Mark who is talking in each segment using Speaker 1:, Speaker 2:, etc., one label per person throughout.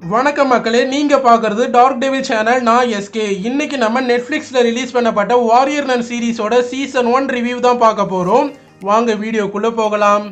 Speaker 1: வணக்கம் மக்களே நீங்க பார்க்கறது டார்க் டெவில் சேனல் நான் எஸ்கே இன்னைக்கு நம்ம நெட்ஃபிளிக்ஸ்ல ரிலீஸ் பண்ணப்பட்ட வாரியர் நன் சீரிஸோட சீசன் ஒன் ரிவ்யூ தான் பார்க்க போறோம் வாங்க வீடியோக்குள்ள போகலாம்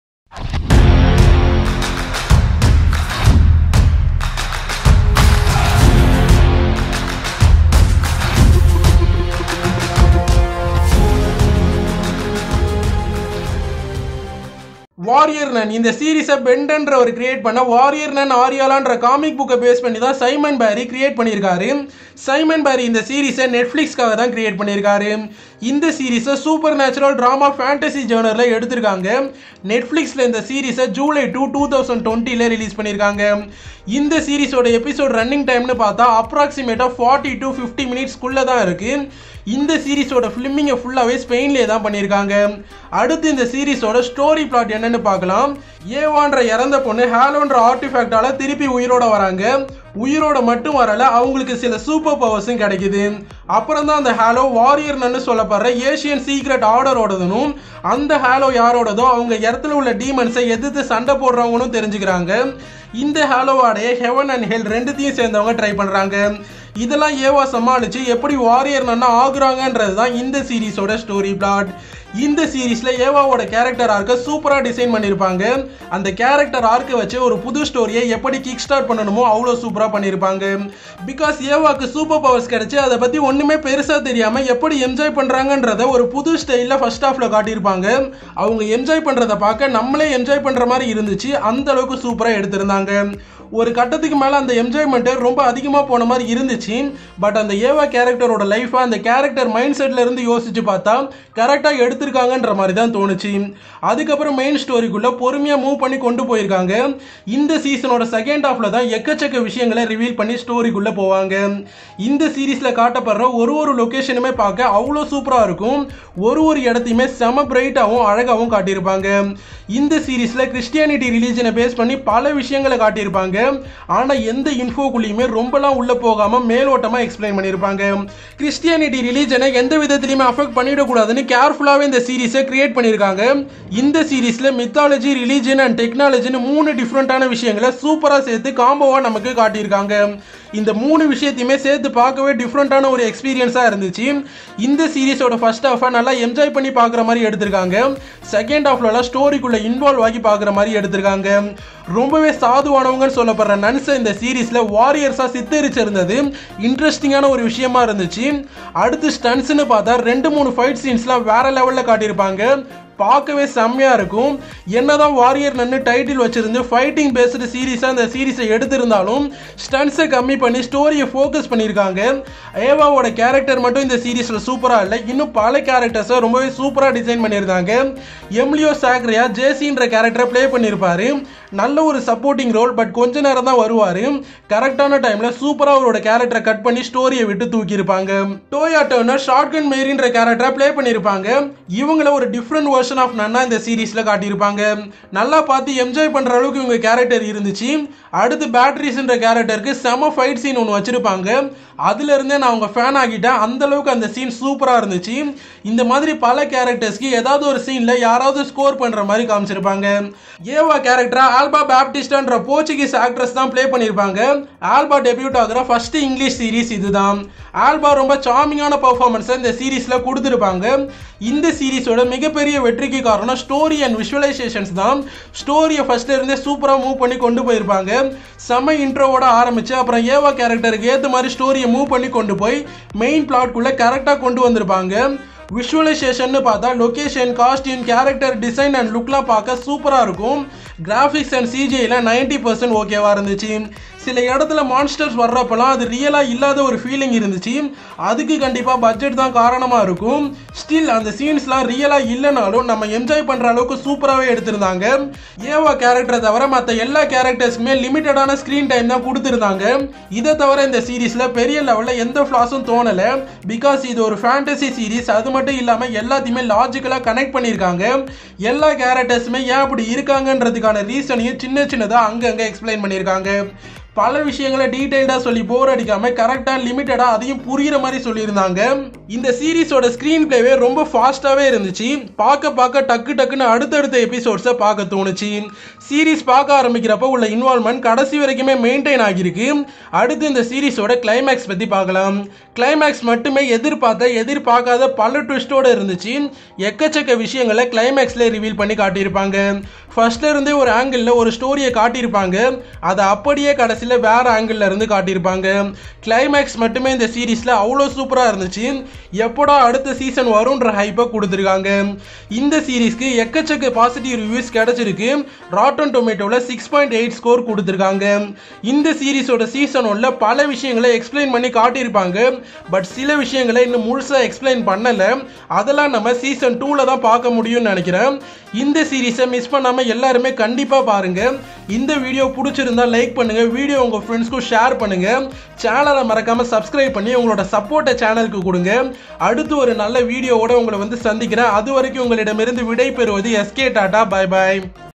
Speaker 1: வாரியர் நன் இந்த சீரிஸை பெண்டன்ற ஒரு கிரியேட் பண்ண வாரியர் நன் ஆரியாலான்ற காமிக் புக்கை பேஸ் பண்ணி தான் சைமன் பேரி கிரியேட் பண்ணியிருக்காரு சைமன் பேரி இந்த சீரிஸை நெட்ஃப்ளிக்ஸ்க்காக தான் கிரியேட் பண்ணியிருக்காரு இந்த சீரிஸை சூப்பர் நேச்சுரல் ட்ராமா ஃபேண்டசி ஜேர்னரில் எடுத்திருக்காங்க நெட்ஃப்ளிக்ஸில் இந்த சீரிஸை ஜூலை டூ டூ தௌசண்ட் டுவெண்ட்டியில் ரிலீஸ் பண்ணியிருக்காங்க இந்த சீரிஸோட எபிசோட் ரன்னிங் டைம்னு பார்த்தா அப்ராக்சிமேட்டாக ஃபார்ட்டி டு ஃபிஃப்டி மினிட்ஸ்க்குள்ளே தான் இருக்குது இந்த சீரிஸோட ஃபிலிமிங்கை ஃபுல்லாகவே ஸ்பெயின்லேயே தான் பண்ணியிருக்காங்க அடுத்து இந்த சீரிஸோட ஸ்டோரி பிளாட் என்னன்னு பார்க்கலாம் ஏவான்ற இறந்த பொண்ணு ஹேலோன்ற ஆர்டிஃபேக்டால திருப்பி உயிரோட வராங்க உயிரோட மட்டும் வரல அவங்களுக்கு சில சூப்பர் பவர்ஸும் கிடைக்குது அப்புறம் தான் அந்த ஹேலோ வாரியர்னு சொல்லப்படுற ஏஷியன் சீக்ரெட் ஆர்டரோடதுனும் அந்த ஹேலோ யாரோடதோ அவங்க இடத்துல உள்ள டீமன்ஸை எதிர்த்து சண்டை போடுறவங்களும் தெரிஞ்சுக்கிறாங்க இந்த ஹேலோவாடைய ஹெவன் அண்ட் ஹெல் ரெண்டுத்தையும் சேர்ந்தவங்க ட்ரை பண்ணுறாங்க இதெல்லாம் ஏவா சமாளித்து எப்படி வாரியர் நன்னா ஆகுறாங்கன்றது தான் இந்த சீரிஸோட ஸ்டோரி பிளாட் இந்த சீரீஸில் ஏவாவோட கேரக்டர் ஆர்க்கை சூப்பராக டிசைன் பண்ணியிருப்பாங்க அந்த கேரக்டர் ஆர்க்கை வச்சு ஒரு புது ஸ்டோரியை எப்படி கிக் ஸ்டார்ட் பண்ணணுமோ அவ்வளோ சூப்பராக பண்ணியிருப்பாங்க பிகாஸ் ஏவாக்கு சூப்பர் பவர்ஸ் கிடைச்சி அதை பற்றி ஒன்றுமே பெருசாக தெரியாமல் எப்படி என்ஜாய் பண்ணுறாங்கன்றத ஒரு புது ஸ்டைலில் ஃபர்ஸ்ட் ஹாஃபில் காட்டியிருப்பாங்க அவங்க என்ஜாய் பண்ணுறதை பார்க்க நம்மளே என்ஜாய் பண்ணுற மாதிரி இருந்துச்சு அந்த அளவுக்கு சூப்பராக எடுத்திருந்தாங்க ஒரு கட்டத்துக்கு மேலே அந்த என்ஜாய்மெண்ட்டு ரொம்ப அதிகமாக போன மாதிரி இருந்துச்சு பட் அந்த ஏவா கேரக்டரோட லைஃப்பை அந்த கேரக்டர் மைண்ட் செட்டில் இருந்து யோசிச்சு பார்த்தா கரெக்டாக எடுத்திருக்காங்கன்ற மாதிரி தான் தோணுச்சு அதுக்கப்புறம் மெயின் ஸ்டோரிக்குள்ளே பொறுமையாக மூவ் பண்ணி கொண்டு போயிருக்காங்க இந்த சீசனோட செகண்ட் ஹாஃபில் தான் எக்கச்சக்க விஷயங்களை ரிவீல் பண்ணி ஸ்டோரிக்குள்ளே போவாங்க இந்த சீரீஸில் காட்டப்படுற ஒரு ஒரு லொக்கேஷனுமே பார்க்க அவ்வளோ சூப்பராக இருக்கும் ஒரு ஒரு இடத்தையுமே செம பிரைட்டாகவும் அழகாகவும் காட்டியிருப்பாங்க இந்த சீரீஸில் கிறிஸ்டியானிட்டி ரிலீஜனை பேஸ் பண்ணி பல விஷயங்களை காட்டியிருப்பாங்க ஆனால் எந்த இன்ஃபோக்குள்ளேயுமே ரொம்பலாம் உள்ளே போகாமல் மேலோட்டமாக எக்ஸ்பிளைன் பண்ணியிருப்பாங்க கிறிஸ்டியானிட்டி ரிலீஜனை எந்த விதத்துலையுமே அஃபெக்ட் பண்ணிடக்கூடாதுன்னு கேர்ஃபுல்லாகவே இந்த சீரீஸை கிரியேட் பண்ணியிருக்காங்க இந்த சீரீஸில் மித்தாலஜி ரிலீஜன் அண்ட் டெக்னாலஜின்னு மூணு டிஃப்ரெண்ட்டான விஷயங்களை சூப்பராக சேர்த்து காம்போவாக நமக்கு காட்டியிருக்காங்க இந்த மூணு விஷயத்தையுமே சேர்த்து பார்க்கவே டிஃப்ரெண்ட்டான ஒரு எக்ஸ்பீரியன்ஸாக இருந்துச்சு இந்த சீரீஸோட ஃபர்ஸ்ட் ஹாஃபை நல்லா என்ஜாய் பண்ணி பார்க்குற மாதிரி எடுத்திருக்காங்க செகண்ட் ஹாஃப்லலாம் ஸ்டோரிக்குள்ளே இன்வால்வ் ஆகி பார்க்குற மாதிரி எடுத்திருக்காங்க ரொம்பவே சாதுவானவங்கன்னு சொல்லப்படுற நன்ஸை இந்த சீரீஸில் வாரியர்ஸாக சித்தரிச்சிருந்தது இன்ட்ரெஸ்டிங்கான ஒரு விஷயமா இருந்துச்சு அடுத்து ஸ்டன்ஸ்னு பார்த்தா ரெண்டு மூணு ஃபைட் சீன்ஸ்லாம் வேற லெவலில் காட்டியிருப்பாங்க பார்க்கவே செம்மையாக இருக்கும் என்னதான் வாரியர் நன்னு டைட்டில் வச்சிருந்து ஃபைட்டிங் பேஸ்டு சீரீஸாக அந்த சீரீஸை எடுத்திருந்தாலும் ஸ்டன்ஸை கம்மி பண்ணி ஸ்டோரியை ஃபோக்கஸ் பண்ணியிருக்காங்க ஏவாவோட கேரக்டர் மட்டும் இந்த சீரீஸில் சூப்பராக இல்லை இன்னும் பல கேரக்டர்ஸை ரொம்பவே சூப்பராக டிசைன் பண்ணியிருந்தாங்க எம்லியோ சாக்ரியா ஜேசின்ற கேரக்டரை ப்ளே பண்ணியிருப்பாரு நல்ல ஒரு சப்போர்ட்டிங் ரோல் பட் கொஞ்ச நேரம் தான் வருவார் கரெக்டான டைமில் சூப்பராக அவரோட கேரக்டரை கட் பண்ணி ஸ்டோரியை விட்டு தூக்கியிருப்பாங்க டோயா டர்னர் ஷார்ட்கன் மேரின்ற கேரக்டரை ப்ளே பண்ணியிருப்பாங்க இவங்கள ஒரு டிஃப்ரெண்ட் வெர்ஷன் ஆஃப் நன்னா இந்த சீரீஸில் காட்டியிருப்பாங்க நல்லா பார்த்து என்ஜாய் பண்ணுற அளவுக்கு இவங்க கேரக்டர் இருந்துச்சு அடுத்து பேட்டரிஸ்ன்ற கேரக்டருக்கு செம ஃபைட் சீன் ஒன்று வச்சுருப்பாங்க அதுலேருந்தே நான் அவங்க ஃபேன் ஆகிட்டேன் அந்த அளவுக்கு அந்த சீன் சூப்பராக இருந்துச்சு இந்த மாதிரி பல கேரக்டர்ஸ்க்கு ஏதாவது ஒரு சீனில் யாராவது ஸ்கோர் பண்ணுற மாதிரி காமிச்சிருப்பாங்க ஏவா கேரக்டரா ஆல்பா பேப்டிஸ்டான்ற போர்ச்சுகீஸ் ஆக்ட்ரஸ் தான் ப்ளே பண்ணியிருப்பாங்க ஆல்பா டெபியூட் ஆகிற ஃபர்ஸ்ட் இங்கிலீஷ் சீரீஸ் இதுதான் ஆல்பா ரொம்ப சாமிங்கான பர்ஃபார்மன்ஸை இந்த சீரீஸில் கொடுத்துருப்பாங்க இந்த சீரீஸோட மிகப்பெரிய வெற்றிக்கு காரணம் ஸ்டோரி அண்ட் விஷுவலைசேஷன்ஸ் தான் ஸ்டோரியை ஃபர்ஸ்ட்ல இருந்தே சூப்பராக மூவ் பண்ணி கொண்டு போயிருப்பாங்க செம்ம இன்ட்ரோவோட ஆரம்பிச்சு அப்புறம் ஏவா கேரக்டருக்கு ஏற்ற மாதிரி ஸ்டோரியை மூவ் பண்ணி கொண்டு போய் மெயின் பிளாட்குள்ளே கரெக்டாக கொண்டு வந்திருப்பாங்க விஷுவலைசேஷன் பார்த்தா location costume character design and லுக்லாம் பார்க்க சூப்பராக இருக்கும் கிராஃபிக்ஸ் அண்ட் சிஜியில் நைன்டி பர்சன்ட் ஓகேவாக இருந்துச்சு சில இடத்துல மான்ஸ்டர்ஸ் வர்றப்பெல்லாம் அது ரியலாக இல்லாத ஒரு ஃபீலிங் இருந்துச்சு அதுக்கு கண்டிப்பாக பட்ஜெட் தான் காரணமாக இருக்கும் ஸ்டில் அந்த சீன்ஸ்லாம் ரியலாக இல்லைனாலும் நம்ம என்ஜாய் பண்ணுற அளவுக்கு சூப்பராகவே எடுத்திருந்தாங்க ஏவா கேரக்டரை தவிர மற்ற எல்லா கேரக்டர்ஸுமே லிமிட்டடான ஸ்க்ரீன் டைம் தான் கொடுத்துருந்தாங்க இதை தவிர இந்த சீரீஸில் பெரிய லெவலில் எந்த ஃப்ளாஸும் தோணலை பிகாஸ் இது ஒரு ஃபேண்டசி சீரீஸ் அது மட்டும் இல்லாமல் எல்லாத்தையுமே லாஜிக்கலாக கனெக்ட் பண்ணியிருக்காங்க எல்லா கேரக்டர்ஸுமே ஏன் அப்படி இருக்காங்கன்றதுக்கான ரீசனையும் சின்ன சின்னதாக அங்கங்கே எக்ஸ்பிளைன் பண்ணியிருக்காங்க பல விஷயங்களை டீடைல்டாக சொல்லி போர் அடிக்காம கரெக்டாக லிமிட்டடாக அதையும் புரியுற மாதிரி சொல்லியிருந்தாங்க இந்த சீரிஸோட ஸ்க்ரீன் பிளேவே ரொம்ப ஃபாஸ்ட்டாகவே இருந்துச்சு பார்க்க பார்க்க டக்கு டக்குன்னு அடுத்தடுத்த எபிசோட்ஸை பார்க்க தோணுச்சு சீரிஸ் பார்க்க ஆரம்பிக்கிறப்ப உள்ள இன்வால்மெண்ட் கடைசி வரைக்குமே மெயின்டைன் ஆகியிருக்கு அடுத்து இந்த சீரிஸோட கிளைமேக்ஸ் பற்றி பார்க்கலாம் கிளைமேக்ஸ் மட்டுமே எதிர்பார்த்த எதிர்பார்க்காத பல ட்விஸ்டோட இருந்துச்சு எக்கச்சக்க விஷயங்களை கிளைமேக்ஸில் ரிவீல் பண்ணி காட்டியிருப்பாங்க ஃபர்ஸ்ட்ல இருந்தே ஒரு ஆங்கிளில் ஒரு ஸ்டோரியை காட்டியிருப்பாங்க அதை அப்படியே கடைசியில் வேற ஆங்கிளில் இருந்து காட்டியிருப்பாங்க கிளைமேக்ஸ் மட்டுமே இந்த சீரீஸில் அவ்வளோ சூப்பராக இருந்துச்சு எப்படா அடுத்த சீசன் வரும்ன்ற ஹைப்பை கொடுத்துருக்காங்க இந்த சீரீஸ்க்கு எக்கச்சக்க பாசிட்டிவ் ரிவ்யூஸ் கிடைச்சிருக்கு ராட்டன் டொமேட்டோவில் சிக்ஸ் பாயிண்ட் எயிட் ஸ்கோர் கொடுத்துருக்காங்க இந்த சீரீஸோட சீசன் ஒன்ல பல விஷயங்களை எக்ஸ்பிளைன் பண்ணி காட்டியிருப்பாங்க பட் சில விஷயங்களை இன்னும் முழுசாக எக்ஸ்பிளைன் பண்ணலை அதெல்லாம் நம்ம சீசன் டூவில் தான் பார்க்க முடியும்னு நினைக்கிறேன் இந்த சீரீஸை மிஸ் பண்ணாமல் எல்லாருமே கண்டிப்பாக பாருங்க இந்த வீடியோ பிடிச்சிருந்தா லைக் பண்ணுங்க வீடியோ உங்கள் ஃப்ரெண்ட்ஸ்க்கும் ஷேர் பண்ணுங்க சேனலை மறக்காம சப்ஸ்கிரைப் பண்ணி உங்களோட சப்போர்ட்டை சேனலுக்கு கொடுங்க அடுத்து ஒரு நல்ல வீடியோவோட உங்களை வந்து சந்திக்கிறேன் அது வரைக்கும் உங்களிடமிருந்து விடை பெறுவது எஸ்கே டாடா பை பாய்